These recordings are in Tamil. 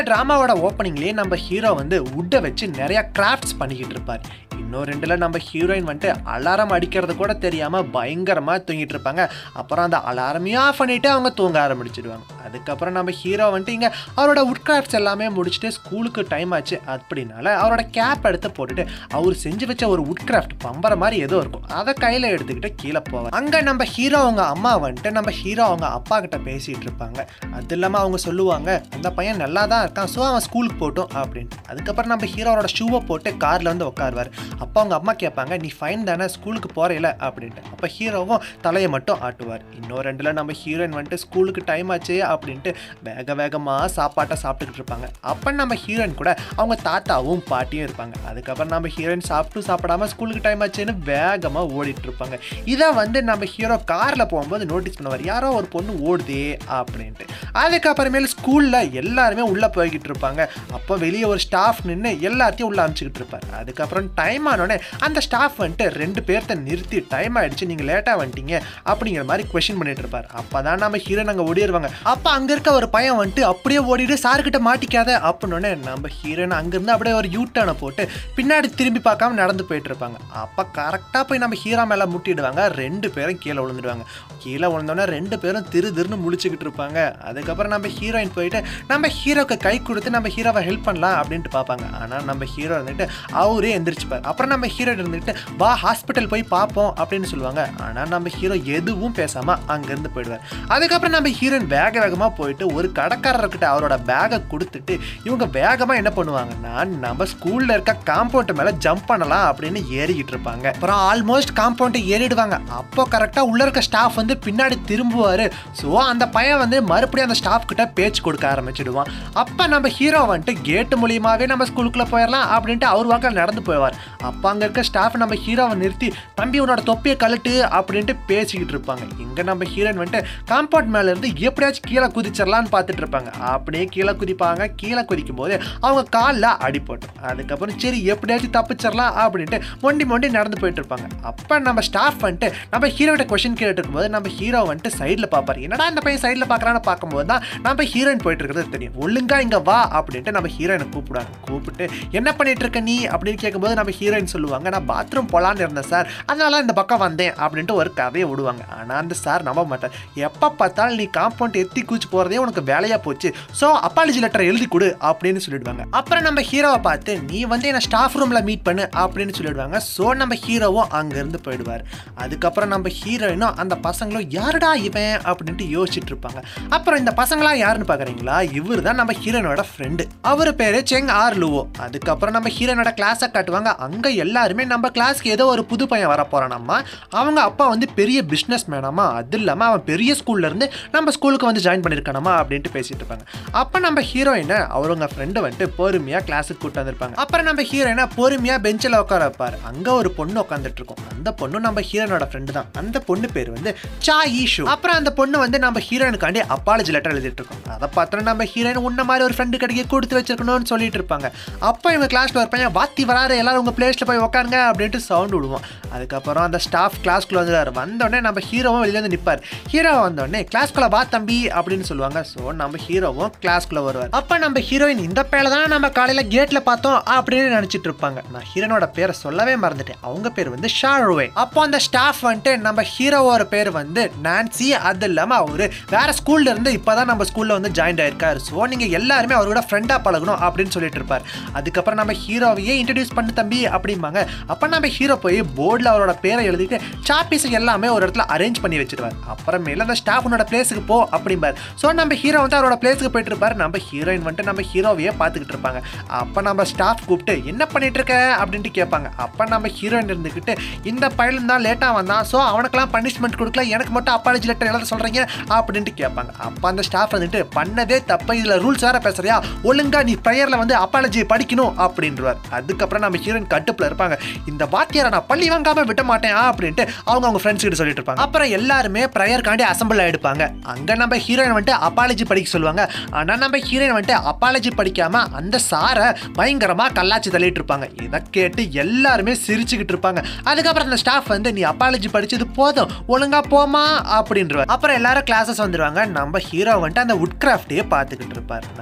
ட்ராமாவோட ஓப்பனிங்லேயே நம்ம ஹீரோ வந்து உட்டை வச்சு நிறைய கிராஃப்ட்ஸ் பண்ணிக்கிட்டு இருப்பார் இன்னும் ரெண்டுல நம்ம ஹீரோயின் வந்துட்டு அலாரம் அடிக்கிறது கூட தெரியாமல் பயங்கரமாக தூங்கிட்டு இருப்பாங்க அப்புறம் அந்த அலாரமையும் ஆஃப் பண்ணிட்டு அவங்க தூங்க ஆரம்பிச்சிடுவாங்க அதுக்கப்புறம் நம்ம ஹீரோ வந்துட்டு இங்கே அவரோட உட் கிராஃப்ட்ஸ் எல்லாமே முடிச்சுட்டு ஸ்கூலுக்கு டைம் ஆச்சு அப்படின்னால அவரோட கேப் எடுத்து போட்டுட்டு அவர் செஞ்சு வச்ச ஒரு உட் கிராஃப்ட் பம்பர மாதிரி ஏதோ இருக்கும் அதை கையில் எடுத்துக்கிட்டு கீழே போவார் அங்கே நம்ம ஹீரோ அவங்க அம்மா வந்துட்டு நம்ம ஹீரோ அவங்க அப்பா கிட்ட பேசிகிட்டு இருப்பாங்க அது இல்லாமல் அவங்க சொல்லுவாங்க அந்த பையன் நல்லா தான் இருக்கான் ஸோ அவன் ஸ்கூலுக்கு போட்டும் அப்படின்ட்டு அதுக்கப்புறம் நம்ம ஹீரோவோட ஷூவை போட்டு காரில் வந்து உட்காருவார் அப்போ அவங்க அம்மா கேட்பாங்க நீ ஃபைன் தானே ஸ்கூலுக்கு போகிறேல அப்படின்ட்டு அப்போ ஹீரோவும் தலையை மட்டும் ஆட்டுவார் இன்னொரு ரெண்டில் நம்ம ஹீரோயின் வந்துட்டு ஸ்கூலுக்கு டைம் ஆச்சு அப்படின்ட்டு வேக வேகமாக சாப்பாட்டை சாப்பிட்டுக்கிட்டு இருப்பாங்க அப்போ நம்ம ஹீரோயின் கூட அவங்க தாத்தாவும் பாட்டியும் இருப்பாங்க அதுக்கப்புறம் நம்ம ஹீரோயின் சாப்பிட்டு சாப்பிடாம ஸ்கூலுக்கு டைம் ஆச்சுன்னு வேகமாக ஓடிட்டு இருப்பாங்க இதை வந்து நம்ம ஹீரோ காரில் போகும்போது நோட்டீஸ் பண்ணுவார் யாரோ ஒரு பொண்ணு ஓடுதே அப்படின்ட்டு அதுக்கப்புறமேல ஸ்கூலில் எல்லாருமே உள்ளே போய்கிட்டு இருப்பாங்க அப்போ வெளியே ஒரு ஸ்டாஃப் நின்று எல்லாத்தையும் உள்ளே அனுப்பிச்சிக்கிட்டு இருப்பார் அதுக்கப்புறம் டைம் ஆனோடனே அந்த ஸ்டாஃப் வந்துட்டு ரெண்டு பேர்த்த நிறுத்தி டைம் ஆயிடுச்சு நீங்கள் லேட்டாக வந்துட்டீங்க அப்படிங்கிற மாதிரி கொஷின் பண்ணிட்டு இருப்பார் அப்போ தான் நம்ம ஹீரோ நாங்கள் ஓடிடுவாங்க அப்போ அங்கே இருக்க ஒரு பையன் வந்துட்டு அப்படியே ஓடிட்டு சார்கிட்ட மாட்டிக்காத அப்படின்னோடனே நம்ம ஹீரோயின் அங்கேருந்து அப்படியே ஒரு யூ டர்னை போட்டு பின்னாடி திரும்பி பார்க்காம நடந்து போயிட்டு இருப்பாங்க அப்போ கரெக்டாக போய் நம்ம ஹீரோ மேலே முட்டிடுவாங்க ரெண்டு பேரும் கீழே விழுந்துடுவாங்க கீழே விழுந்தோடனே ரெண்டு பேரும் திரு திருன்னு முழிச்சுக்கிட்டு இருப்பாங்க அதுக்கப்புறம் நம்ம ஹீரோயின் போயிட்டு நம்ம ஹீரோக்கு கை கொடுத்து நம்ம ஹீரோவை ஹெல்ப் பண்ணலாம் அப்படின்ட்டு பார்ப்பாங்க ஆனால் நம்ம ஹீரோ இருந்துட்டு அவரே எந்திரிச்சுப்பார் அப்புறம் நம்ம ஹீரோ இருந்துட்டு வா ஹாஸ்பிட்டல் போய் பார்ப்போம் அப்படின்னு சொல்லுவாங்க ஆனால் நம்ம ஹீரோ எதுவும் பேசாமல் அங்கேருந்து போயிடுவார் அதுக்கப்புறம் நம்ம ஹீரோயின் வேக வேகமாக போயிட்டு ஒரு கடைக்காரர்கிட்ட அவரோட பேகை கொடுத்துட்டு இவங்க வேகமாக என்ன பண்ணுவாங்கன்னா நம்ம ஸ்கூலில் இருக்க காம்பவுண்ட் மேலே ஜம்ப் பண்ணலாம் அப்படின்னு ஏறிக்கிட்டு இருப்பாங்க அப்புறம் ஆல்மோஸ்ட் காம்பவுண்டை ஏறிடுவாங்க அப்போ கரெக்டாக உள்ள இருக்க ஸ்டாஃப் வந்து பின்னாடி திரும்புவார் ஸோ அந்த பையன் வந்து மறுபடியும் அந்த ஸ்டாஃப் கிட்ட பேச்சு கொடுக்க ஆரம்பிச்சிடுவான் அப்போ நம்ம ஹீரோ வந்துட்டு கேட்டு மூலியமாகவே நம்ம ஸ்கூலுக்குள்ளே போயிடலாம் அப்படின்ட்டு அவர் வாக்கில் நடந்து போவார் அப்போ அங்கே இருக்க ஸ்டாஃப் நம்ம ஹீரோவை நிறுத்தி தம்பி உன்னோட தொப்பியை கழட்டு அப்படின்ட்டு பேசிக்கிட்டு இருப்பாங்க இங்கே நம்ம ஹீரோயின் வந்துட்டு காம்பவுண்ட் மேலே இருந்து எப்படியாச்சும் கீழே குதிச்சிடலான்னு பார்த்துட்டு இருப்பாங்க அப்படியே கீழே குதிப்பாங்க கீழே குதிக்கும் போது அவங்க காலில் அடிபட்டோம் அதுக்கப்புறம் சரி எப்படியாச்சும் தப்பிச்சிடலாம் அப்படின்ட்டு மொண்டி மொண்டி நடந்து போயிட்டு இருப்பாங்க அப்போ நம்ம ஸ்டாஃப் வந்துட்டு நம்ம ஹீரோகிட்ட கொஷின் கேட்டு இருக்கும்போது நம்ம ஹீரோ வந்துட்டு சைடில் பார்ப்பாரு என்னடா இந்த பையன் சைடில் பார்க்குறான்னு பார்க்கும்போது தான் நம்ம ஹீரோயின் போயிட்டு இருக்கிறது தெரியும் ஒழுங்கா இங்கே வா அப்படின்ட்டு நம்ம ஹீரோயினை கூப்பிடுவாங்க கூப்பிட்டு என்ன பண்ணிட்டு இருக்க நீ அப்படின்னு கேட்கும்போது நம்ம ஹீரோயின் சொல்லுவாங்க நான் பாத்ரூம் போலான்னு இருந்தேன் சார் அதனால இந்த பக்கம் வந்தேன் அப்படின்ட்டு ஒரு கதையை விடுவாங்க ஆனால் அந்த சார் நம்ப மாட்டார் எப்போ பார்த்தாலும் நீ காம்பவுண்ட் எத்தி கூச்சி போகிறதே உனக்கு வேலையாக போச்சு ஸோ அப்பாலஜி லெட்டர் எழுதி கொடு அப்படின்னு சொல்லிடுவாங்க அப்புறம் நம்ம ஹீரோவை பார்த்து நீ வந்து என்ன ஸ்டாஃப் ரூமில் மீட் பண்ணு அப்படின்னு சொல்லிடுவாங்க ஸோ நம்ம ஹீரோவும் அங்கேருந்து போயிடுவார் அதுக்கப்புறம் நம்ம ஹீரோயினும் அந்த பசங்களும் யாருடா இவன் அப்படின்ட்டு யோசிச்சுட்டு இருப்பாங்க அப்புறம் இந்த பசங்களா யாருன்னு பார்க்குறீங்களா இவர் தான் நம்ம ஹீரோனோட ஃப்ரெண்டு அவர் பேர் செங் ஆர் லுவோ அதுக்கப்புறம் நம்ம ஹீரோனோட கிளாஸை காட்டுவாங்க அங்கே எல்லாருமே நம்ம கிளாஸ்க்கு ஏதோ ஒரு புது பையன் வர போகிறானாமா அவங்க அப்பா வந்து பெரிய பிஸ்னஸ் மேனாமா அது இல்லாமல் அவன் பெரிய ஸ்கூல்ல இருந்து நம்ம ஸ்கூலுக்கு வந்து ஜாயின் பண்ணியிருக்கானாமா அப்படின்ட்டு பேசிட்டு இருப்பாங்க அப்போ நம்ம ஹீரோயினை அவருங்க ஃப்ரெண்டு வந்துட்டு பொறுமையாக கிளாஸுக்கு கூட்டு வந்திருப்பாங்க அப்புறம் நம்ம ஹீரோயினை பொறுமையாக பெஞ்சில் உட்கார வைப்பார் அங்கே ஒரு பொண்ணு உட்காந்துட்டு இருக்கும் அந்த பொண்ணு நம்ம ஹீரோனோட ஃப்ரெண்டு தான் அந்த பொண்ணு பேர் வந்து சா ஈஷு அப்புறம் அந்த பொண்ணு வந்து நம்ம ஹீரோயினுக்காண்டி அப்பாலஜி லெட்டர் எழுதிட்டு இருக்கோம் அதை பார்த்தோன்னா நம்ம ஹீரோயின் உன்ன மாதிரி ஒரு ஃப்ரெண்டு கிடைக்க கொடுத்து வச்சிருக்கணும்னு சொல்லிட்டு இருப்பாங்க அப்போ இவங்க கிளாஸ்ல ஒரு பையன் வாத்தி வராரு எல்லாரும் உங்க பிளேஸ்ல போய் உட்காருங்க அப்படின்ட்டு சவுண்ட் விடுவோம் அதுக்கப்புறம் அந்த ஸ்டாஃப் கிளாஸ்க்குள்ள வந்துடுவார் வந்தோடனே நம்ம ஹீரோவும் வெளியில வந்து நிற்பார் ஹீரோ வந்தோடனே கிளாஸ்க்குள்ள வா தம்பி அப்படின்னு சொல்லுவாங்க ஸோ நம்ம ஹீரோவும் கிளாஸ்க்குள்ள வருவார் அப்போ நம்ம ஹீரோயின் இந்த பேரை தான் நம்ம காலையில் கேட்டில் பார்த்தோம் அப்படின்னு நினச்சிட்டு இருப்பாங்க நான் ஹீரோனோட பேரை சொல்லவே மறந்துட்டேன் அவங்க பேர் வந்து ஷாருவே அப்போ அந்த ஸ்டாஃப் வந்துட்டு நம்ம ஹீரோவோட பேர் வந்து நான்சி அது இல்லாமல் அவரு வேற ஸ்கூல்ல இருந்து இப்போதான் நம்ம ஸ்கூல்ல வந்து ஜாயின் ஆயிருக்காரு ஸோ நீங்க எல்லாருமே அவரோட ஃப்ரெண்டா பழகணும் அப்படின்னு சொல்லிட்டு இருப்பார் அதுக்கப்புறம் நம்ம ஹீரோவையே இன்ட்ரடியூஸ் பண்ணு தம்பி அப்படிம்பாங்க அப்போ நம்ம ஹீரோ போய் போர்டில் அவரோட பேரை எழுதிட்டு சாப்பீஸ் எல்லாமே ஒரு இடத்துல அரேஞ்ச் பண்ணி வச்சிருவார் அப்புறமேல அந்த ஸ்டாஃப் உன்னோட பிளேஸுக்கு போ அப்படிம்பார் ஸோ நம்ம ஹீரோ வந்து அவரோட பிளேஸுக்கு போயிட்டு இருப்பார் நம்ம ஹீரோயின் வந்துட்டு நம்ம ஹீரோவையே பார்த்துக்கிட்டு இருப்பாங்க அப்போ நம்ம ஸ்டாஃப் கூப்பிட்டு என்ன பண்ணிட்டு இருக்க அப்படின்ட்டு கேட்பாங்க அப்போ நம்ம ஹீரோயின் இருந்துக்கிட்டு இந்த பையன் தான் லேட்டாக வந்தான் ஸோ அவனுக்கெல்லாம் பனிஷ்மெண்ட் கொடுக்கல எனக்கு மட்டும் அப்பாலஜி லெட்டர் எழுத சொல்கிறீங்க அப்படின்ட்டு கேட்பாங்க அப்போ அந்த ஸ்டாஃப் வந்துட்டு பண்ணதே தப்பு இதில் ரூல்ஸ் வேற பேசுறியா ஒழுங்கா நீ ப்ரேயரில் வந்து அப்பாலஜி படிக்கணும் அப்படின்றவார் அதுக்கப்புறம் நம்ம ஹீரோயின் கட்டுப்பில் இருப்பாங்க இந்த வாத்தியாரை நான் பள்ளி வாங்காம விட மாட்டேன் அப்படின்ட்டு அவங்க அவங்க ஃப்ரெண்ட்ஸ் கிட்ட சொல்லிட்டு இருப்பாங்க அப்புறம் எல்லாருமே ப்ரேயர்காண்டி அசம்பிள் ஆயிடுப்பாங்க அங்கே நம்ம ஹீரோயின் வந்துட்டு அப்பாலஜி படிக்க சொல்லுவாங்க ஆனால் நம்ம ஹீரோயின் வந்துட்டு அப்பாலஜி படிக்காம அந்த சாரை பயங்கரமா கல்லாச்சி தள்ளிட்டு இருப்பாங்க இதை கேட்டு எல்லாருமே சிரிச்சுக்கிட்டு இருப்பாங்க அதுக்கப்புறம் அந்த ஸ்டாஃப் வந்து நீ அப்பாலஜி படிச்சது போதும் ஒழுங்கா போமா அப்படின்றவர் அப்புறம் எல்லாரும் கிளாஸஸ் வந்துருவாங்க நம்ம ஹீரோ வந்துட்டு அந்த உட் கிராஃப்டையே பார்த்துக்கிட்டு இருப்பார் நம்ம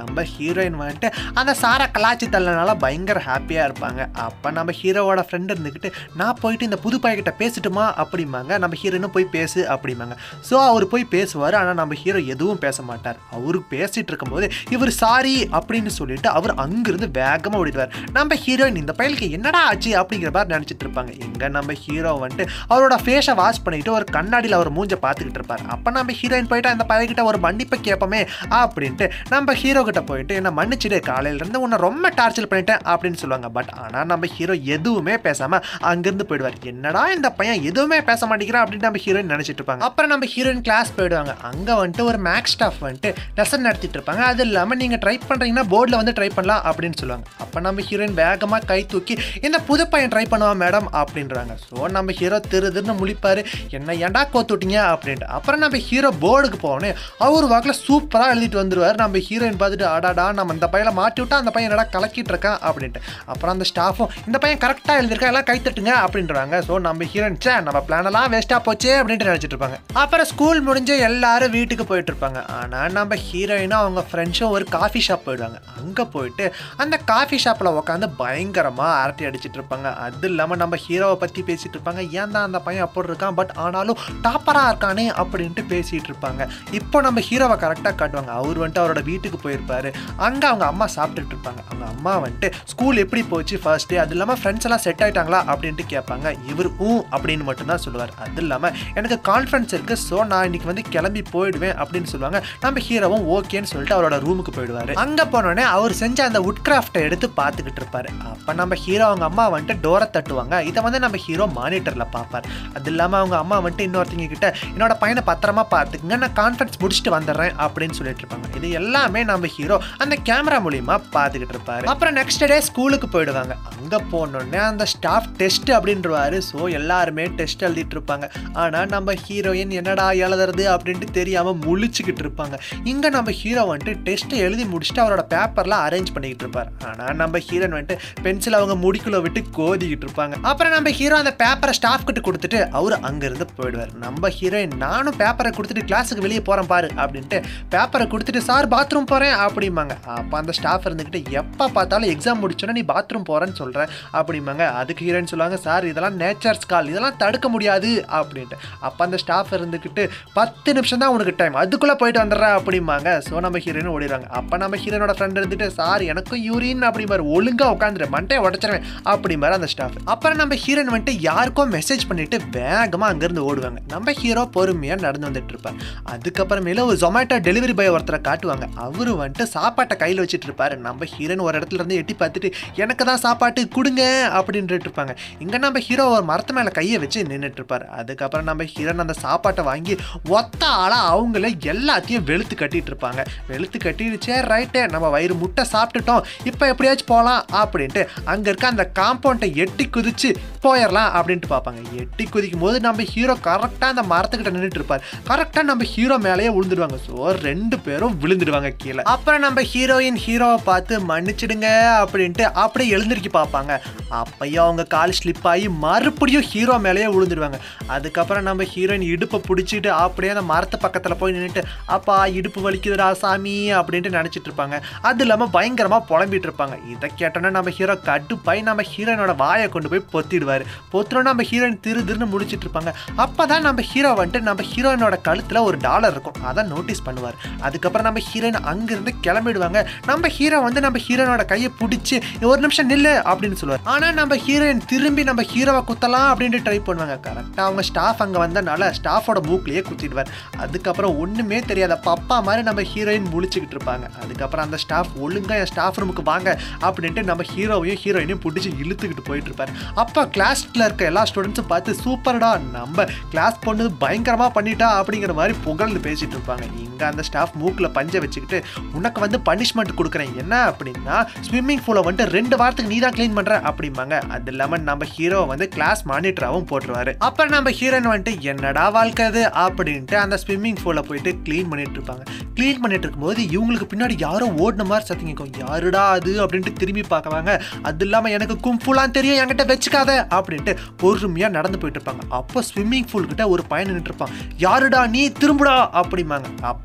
நம்ம ஹீரோயின் வந்துட்டு அந்த சாரை கலாச்சி தள்ளனால பயங்கர ஹாப்பியாக இருப்பாங்க அப்போ நம்ம ஹீரோவோட ஃப்ரெண்ட் இருந்துக்கிட்டு நான் போயிட்டு இந்த புது பையன்கிட்ட பேசட்டுமா அப்படிம்பாங்க நம்ம ஹீரோயினும் போய் பேசு அப்படிம்பாங்க ஸோ அவர் போய் பேசுவார் ஆனால் நம்ம ஹீரோ எதுவும் பேச மாட்டார் அவரு பேசிட்டு இருக்கும்போது இவர் சாரி அப்படின்னு சொல்லிட்டு அவர் அங்கிருந்து வேகமாக ஓடிடுவார் நம்ம ஹீரோயின் இந்த பயலுக்கு என்னடா ஆச்சு அப்படிங்கிற மாதிரி நினச்சிட்டு இருப்பாங்க எங்க நம்ம ஹீரோ வந்துட்டு அவரோட ஃபேஸை வாஷ் பண்ணிட்டு ஒரு கண்ணாடியில் அவர் மூஞ்ச பார்த்துக்கிட்டு இருப்பார் அப்போ நம்ம ஹீரோயின் போயிட்டு அந்த பையன்கிட்ட ஒரு மன்னிப்பை கேட்போமே அப்படின்ட்டு நம்ம ஹீரோ கிட்ட போயிட்டு என்ன மன்னிச்சிடு காலையில இருந்து உன்னை ரொம்ப டார்ச்சர் பண்ணிட்டேன் அப்படின்னு சொல்லுவாங்க பட் ஆனால் நம்ம ஹீரோ எதுவுமே பேசாம அங்கிருந்து போயிடுவார் என்னடா இந்த பையன் எதுவுமே பேச மாட்டேங்கிறான் அப்படின்னு நம்ம ஹீரோயின் நினைச்சிட்டு இருப்பாங்க அப்புறம் நம்ம ஹீரோயின் கிளாஸ் போயிடுவாங்க அங்க வந்துட்டு ஒரு மேக்ஸ் ஸ்டாஃப் வந்துட்டு லெசன் நடத்திட்டு இருப்பாங்க அது இல்லாம நீங்க ட்ரை பண்றீங்கன்னா போர்டில் வந்து ட்ரை பண்ணலாம் அப்படின்னு சொல்லுவாங்க அப்ப நம்ம ஹீரோயின் வேகமா கை தூக்கி இந்த புது பையன் ட்ரை பண்ணுவா மேடம் அப்படின்றாங்க ஸோ நம்ம ஹீரோ திரு திருன்னு முழிப்பாரு என்ன ஏன்டா கோத்து விட்டீங்க அப்படின்ட்டு அப்புறம் நம்ம ஹீரோ போர்டுக்கு போனே அவர் வாக்கில் சூப்பராக எழுதிட்டு வந்துருவார் நம்ம ஹீரோயின் பார்த்துட்டு அடாடா நம்ம இந்த பையனை மாட்டி விட்டா அந்த பையன் என்னடா கலக்கிட்டு இருக்கான் அப்படின்ட்டு அப்புறம் அந்த ஸ்டாஃபும் இந்த பையன் கரெக்டாக எழுதியிருக்கா எல்லாம் கை தட்டுங்க அப்படின்றாங்க ஸோ நம்ம ஹீரோயின் சே நம்ம பிளானெல்லாம் வேஸ்ட்டாக போச்சே அப்படின்ட்டு நினச்சிட்டு இருப்பாங்க அப்புறம் ஸ்கூல் முடிஞ்சு எல்லாரும் வீட்டுக்கு போயிட்டு இருப்பாங்க ஆனால் நம்ம ஹீரோயினும் அவங்க ஃப்ரெண்ட்ஸும் ஒரு காஃபி ஷாப் போயிடுவாங்க அங்கே போயிட்டு அந்த காஃபி ஷாப்பில் உட்காந்து பயங்கரமாக அரட்டை அடிச்சிட்டு இருப்பாங்க அது இல்லாமல் நம்ம ஹீரோவை பற்றி பேசிட்டு இருப்பாங்க ஏன் தான் அந்த பையன் அப்படி இருக்கான் பட் ஆனாலும் டாப்பராக இருக்கானே அப்படின்ட்டு பேசிட்டு இருப்பாங்க இப்போ நம்ம ஹீரோவை கரெக்டாக காட்டுவாங்க அவர் வந்துட்டு அவரோட வீட்டுக்கு போயிருப்பாரு அங்கே அவங்க அம்மா சாப்பிட்டுட்டு இருப்பாங்க அவங்க அம்மா வந்துட்டு ஸ்கூல் எப்படி போச்சு ஃபர்ஸ்ட் டே அது இல்லாமல் ஃப்ரெண்ட்ஸ் எல்லாம் செட் ஆயிட்டாங்களா அப்படின்ட்டு கேட்பாங்க இவர் ஊ அப்படின்னு மட்டும்தான் சொல்லுவார் அது இல்லாமல் எனக்கு கான்ஃபிடன்ஸ் இருக்கு ஸோ நான் இன்னைக்கு வந்து கிளம்பி போயிடுவேன் அப்படின்னு சொல்லுவாங்க நம்ம ஹீரோவும் ஓகேன்னு சொல்லிட்டு அவரோட ரூமுக்கு போயிடுவாரு அங்கே போனோடனே அவர் செஞ்ச அந்த வுட் கிராஃப்டை எடுத்து பார்த்துக்கிட்டு இருப்பாரு அப்போ நம்ம ஹீரோ அவங்க அம்மா வந்துட்டு டோரை தட்டுவாங்க இதை வந்து நம்ம ஹீரோ மானிட்டரில் பார்ப்பார் அது இல்லாமல் அவங்க அம்மா வந்துட்டு இன்னொருத்தங்க கிட்ட என்னோட பையனை பத்திரமா பார்த்துக்குங்க நான் கான்ஃபரன்ஸ் முடிச்சுட்டு வந்துடுறேன் அப்படின்னு சொல்லிட்டு இருப்பாங்க இது எல்லாமே நம்ம ஹீரோ அந்த கேமரா மூலியமா பார்த்துக்கிட்டு இருப்பாரு அப்புறம் நெக்ஸ்ட் டே ஸ்கூலுக்கு போயிடுவாங்க அங்கே போனோடனே அந்த ஸ்டாஃப் டெஸ்ட் அப்படின்றவாரு ஸோ எல்லாருமே டெஸ்ட் எழுதிட்டு இருப்பாங்க ஆனால் நம்ம ஹீரோயின் என்னடா எழுதுறது அப்படின்ட்டு தெரியாம முழிச்சுக்கிட்டு இருப்பாங்க இங்க நம்ம ஹீரோ வந்துட்டு டெஸ்ட் எழுதி முடிச்சுட்டு அவரோட பேப்பர்லாம் அரேஞ்ச் பண்ணிக்கிட்டு இருப்பார் ஆனால் நம்ம ஹீரோயின் வந்துட்டு பென்சில் அவங்க முடிக்குள்ள விட்டு கோதிக்கிட்டு இருப்பாங்க அப்புறம் நம்ம ஹீரோ அந்த பேப்பரை ஸ்டாஃப் கிட்ட கொடுத்துட்டு அவர் அங்கிருந்து போயிடுவார் நம்ம ஹீரோயின் நானும் பேப்பரை கொடுத்துட்டு கிளாஸுக்கு வெளியே போறேன் பாரு அப்படின்ட்டு பேப்பரை கொடுத்துட்டு சார் பாத்ரூம் போறேன் அப்படிம்பாங்க அப்போ அந்த ஸ்டாஃப் இருந்துக்கிட்டு எப்போ பார்த்தாலும் எக்ஸாம் முடிச்சோன்னா நீ பாத்ரூம் போறேன்னு சொல்ற அப்படிம்பாங்க அதுக்கு ஹீரோயின் சொல்லுவாங்க சார் இதெல்லாம் நேச்சர்ஸ் கால் இதெல்லாம் தடுக்க முடியாது அப்படின்ட்டு அப்போ அந்த ஸ்டாஃப் இருந்துக்கிட்டு பத்து நிமிஷம் தான் உனக்கு டைம் அதுக்குள்ளே போயிட்டு வந்துடுறேன் அப்படிம்பாங்க ஸோ நம்ம ஹீரோயின் ஓடிடுறாங்க அப்போ நம்ம ஹீரோனோட ஃப்ரெண்ட் இருந்துட்டு சார் எனக்கும் யூரின் அப்படிம்பாரு ஒழுங்கா உட்காந்துரு மண்டையை உடச்சிருவேன் அப்படிம்பாரு அந்த ஸ்டாஃப் அப்புறம் நம்ம ஹீரோயின் வந்துட்டு யாருக்கோ மெசேஜ் பண்ணிட்டு வேகமாக அங்கேருந்து ஓடுவாங்க நம்ம ஹீரோ பொறுமையாக நடந்து வந்துட்டு இருப்பார் அதுக்கப்புறமேல ஒரு ஜொமேட்டோ டெலிவரி பாய் ஒருத்தரை காட்டுவாங்க அவரு வந்துட்டு சாப்பாட்டை கையில் வச்சுட்டு இருப்பாரு நம்ம ஹீரோயின் ஒரு இடத்துல இருந்து எட்டி பார்த்துட்டு எனக்கு தான் சாப்பாட்டு கொடுங்க அப்படின்ட்டு இருப்பாங்க இங்கே நம்ம ஹீரோ ஒரு மரத்து மேலே கையை வச்சு நின்றுட்டு இருப்பாரு அதுக்கப்புறம் நம்ம ஹீரோன் அந்த சாப்பாட்டை வாங்கி ஒத்த ஆளாக அவங்கள எல்லாத்தையும் வெளுத்து கட்டிட்டு இருப்பாங்க வெளுத்து கட்டிடுச்சே ரைட்டே நம்ம வயிறு முட்டை சாப்பிட்டுட்டோம் இப்போ எப்படியாச்சும் போகலாம் அப்படின்ட்டு அங்கே இருக்க அந்த காம்பவுண்டை எட்டி குதிச்சு போயிடலாம் அப்படின்ட்டு பார்ப்பாங்க எட்டி குதிக்கும் போது நம்ம ஹீரோ கரெக்டாக அந்த மரத்துக்கிட்ட நின்றுட்டு இருப்பார் கரெக்டாக நம்ம ஹீரோ மேலேயே விழுந்துடுவாங்க ஸோ ரெண்டு பேரும் விழுந்துடுவாங்க கீழே அப்புறம் நம்ம ஹீரோயின் ஹீரோவை பார்த்து மன்னிச்சிடுங்க அப்படின்ட்டு அப்படியே எழுந்திருக்கி பார்ப்பாங்க அப்பயும் அவங்க கால் ஸ்லிப் ஆகி மறுபடியும் ஹீரோ மேலேயே விழுந்துடுவாங்க அதுக்கப்புறம் நம்ம ஹீரோயின் இடுப்பை பிடிச்சிட்டு அப்படியே அந்த மரத்து பக்கத்தில் போய் நின்றுட்டு அப்பா இடுப்பு வலிக்குதுடா சாமி அப்படின்ட்டு நினச்சிட்டு இருப்பாங்க அது இல்லாமல் பயங்கரமாக புலம்பிட்டு இருப்பாங்க இதை கேட்டோன்னா நம்ம ஹீரோ கடுப்பாய் நம்ம ஹீரோயினோட வாயை கொண்டு போய் பொத்திடுவார் பொத்துறோம் நம்ம ஹீரோயின் திரு திருன்னு முடிச்சிட்டு இருப்பாங்க அப்போ தான் நம்ம ஹீரோ வந்துட்டு நம்ம ஹீரோயினோட கழுத்தில் ஒரு டாலர் இருக்கும் அதை நோட்டீஸ் பண்ணுவார் அதுக்கப்புறம் நம்ம ஹீரோயின் அங்கிருந்து கிளம்பிடுவாங்க நம்ம ஹீரோ வந்து நம்ம ஹீரோயினோட கையை பிடிச்சி ஒரு நிமிஷம் நில்லு அப்படின்னு சொல்லுவார் ஆனால் நம்ம ஹீரோயின் திரும்பி நம்ம ஹீரோவை குத்தலாம் அப்படின்ட்டு ட்ரை பண்ணுவாங்க கரெக்டாக அவங்க ஸ்டாஃப் அங்கே வந்தனால ஸ்டாஃபோட மூக்லேயே குத்திடுவார் அதுக்கப்புறம் ஒன்றுமே தெரியாத பப்பா மாதிரி நம்ம ஹீரோயின் முழிச்சுக்கிட்டு இருப்பாங்க அதுக்கப்புறம் அந்த ஸ்டாஃப் ஒழுங்கா என் ஸ்டாஃப் ரூமுக்கு வாங்க அப்படின்ட்டு நம்ம ஹீரோவையும் ஹீரோயினையும் பிடிச்சி இழுத்துக்கிட்டு போயிட்டு இருப்பாரு அப்போ கிளாஸ்ல இருக்க எல்லா ஸ்டூடெண்ட்ஸும் பார்த்து சூப்பர்டா நம்ம கிளாஸ் பொண்ணு பயங்கரமா பண்ணிட்டா அப்படிங்கிற மாதிரி புகழ்ந்து பேசிட்டு இருப்பாங்க இங்க அந்த ஸ்டாஃப் மூக்கில் பஞ்சை வச்சுக்கிட்டு உனக்கு வந்து பனிஷ்மெண்ட் கொடுக்குறேன் என்ன அப்படின்னா ஸ்விம்மிங் பூலை வந்துட்டு ரெண்டு வாரத்துக்கு நீ தான் க்ளீன் பண்ற அப்படிம்பாங்க அது இல்லாமல் நம்ம ஹீரோ வந்து கிளாஸ் மானிட்டராகவும் போட்டுருவாரு அப்புறம் நம்ம ஹீரோயின் வந்துட்டு என்னடா வாழ்க்கை அது அப்படின்ட்டு அந்த ஸ்விம்மிங் பூலை போயிட்டு க்ளீன் பண்ணிட்டு இருப்பாங்க க்ளீன் பண்ணிட்டு இருக்கும்போது இவங்களுக்கு பின்னாடி யாரோ ஓடின மாதிரி சத்தம் கேட்கும் யாருடா அது அப்படின்ட்டு திரும்பி பார்க்குவாங்க அது இல்லாமல் எனக்கு கும்புலாம் தெரியும் என்கிட்ட வச்சுக்காத அப்படின்ட்டு பொறுமையாக நடந்து போயிட்டு இருப்பாங்க அப்போ ஸ்விம்மிங் பூல் கிட்ட ஒரு பையன் நின்றுட்டு இருப்பான் யாருடா நீ திரும்புடா அப்படிம்பாங்க அப்போ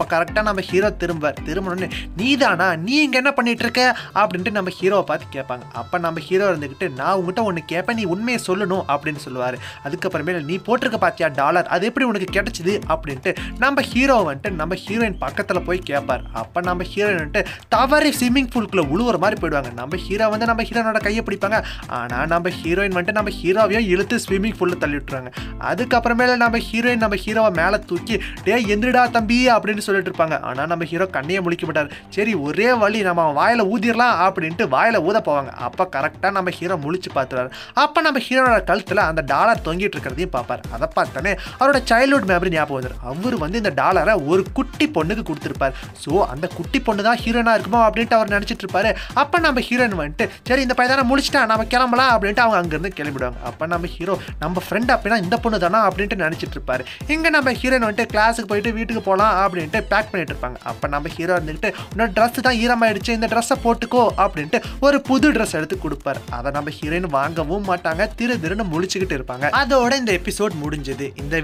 அப்போ கரெக்டாக நம்ம ஹீரோ திரும்ப திரும்பணும்னு நீ தானா நீ இங்கே என்ன பண்ணிட்டு இருக்க அப்படின்ட்டு நம்ம ஹீரோவை பார்த்து கேட்பாங்க அப்போ நம்ம ஹீரோ இருந்துக்கிட்டு நான் உங்ககிட்ட ஒன்று கேட்பேன் நீ உண்மையை சொல்லணும் அப்படின்னு சொல்லுவார் அதுக்கப்புறமேல நீ போட்டிருக்க பாத்தியா டாலர் அது எப்படி உனக்கு கிடைச்சிது அப்படின்ட்டு நம்ம ஹீரோ வந்துட்டு நம்ம ஹீரோயின் பக்கத்தில் போய் கேட்பார் அப்போ நம்ம ஹீரோயின் வந்துட்டு தவறி ஸ்விம்மிங் பூல்குள்ளே உழுவுற மாதிரி போயிடுவாங்க நம்ம ஹீரோ வந்து நம்ம ஹீரோனோட கையை பிடிப்பாங்க ஆனால் நம்ம ஹீரோயின் வந்துட்டு நம்ம ஹீரோவையும் இழுத்து ஸ்விம்மிங் பூலில் தள்ளி விட்டுறாங்க அதுக்கப்புறமேல நம்ம ஹீரோயின் நம்ம ஹீரோவை மேலே தூக்கி டே எந்திரிடா தம்பி அப்படின்னு சொல்லிட்டு இருப்பாங்க ஆனால் நம்ம ஹீரோ கண்ணையே முழிக்க மாட்டார் சரி ஒரே வழி நம்ம அவன் வாயில ஊதிரலாம் அப்படின்ட்டு வாயில ஊத போவாங்க அப்போ கரெக்டாக நம்ம ஹீரோ முழிச்சு பார்த்துருவாரு அப்போ நம்ம ஹீரோனோட கழுத்தில் அந்த டாலர் தொங்கிட்டு இருக்கிறதையும் பார்ப்பார் அதை பார்த்தோன்னே அவரோட சைல்ட்ஹுட் மெமரி ஞாபகம் வந்துடும் அவர் வந்து இந்த டாலரை ஒரு குட்டி பொண்ணுக்கு கொடுத்துருப்பார் ஸோ அந்த குட்டி பொண்ணு தான் ஹீரோனா இருக்குமோ அப்படின்ட்டு அவர் நினச்சிட்டு இருப்பாரு அப்போ நம்ம ஹீரோயின் வந்துட்டு சரி இந்த பையன் தானே முடிச்சிட்டான் நம்ம கிளம்பலாம் அப்படின்ட்டு அவங்க அங்கேருந்து கிளம்பிடுவாங்க அப்போ நம்ம ஹீரோ நம்ம ஃப்ரெண்ட் அப்படின்னா இந்த பொண்ணு தானா அப்படின்ட்டு நினச்சிட்டு இருப்பாரு இங்கே நம்ம ஹீரோயின் வந்துட்டு கிளாஸுக்கு போயிட்டு வீட்டுக்கு போகலாம் அப்படின்ட்டு பேக் பண்ணிட்டு இருப்பாங்க அப்போ நம்ம ஹீரோ இருந்துக்கிட்டு உன்னோட ட்ரெஸ் தான் ஈரமாயிடுச்சு இந்த ட்ரெஸ்ஸை போட்டுக்கோ அப்படின்ட்டு ஒரு புது ட்ரெஸ் எடுத்து கொடுப்பாரு அதை நம்ம ஹீரோயின் வாங்கவும் மாட்டாங்க திரு திருன்னு முழிச்சுக்கிட்டு இருப்பாங்க அதோட இந்த எபிசோட் முடிஞ்சது இந்த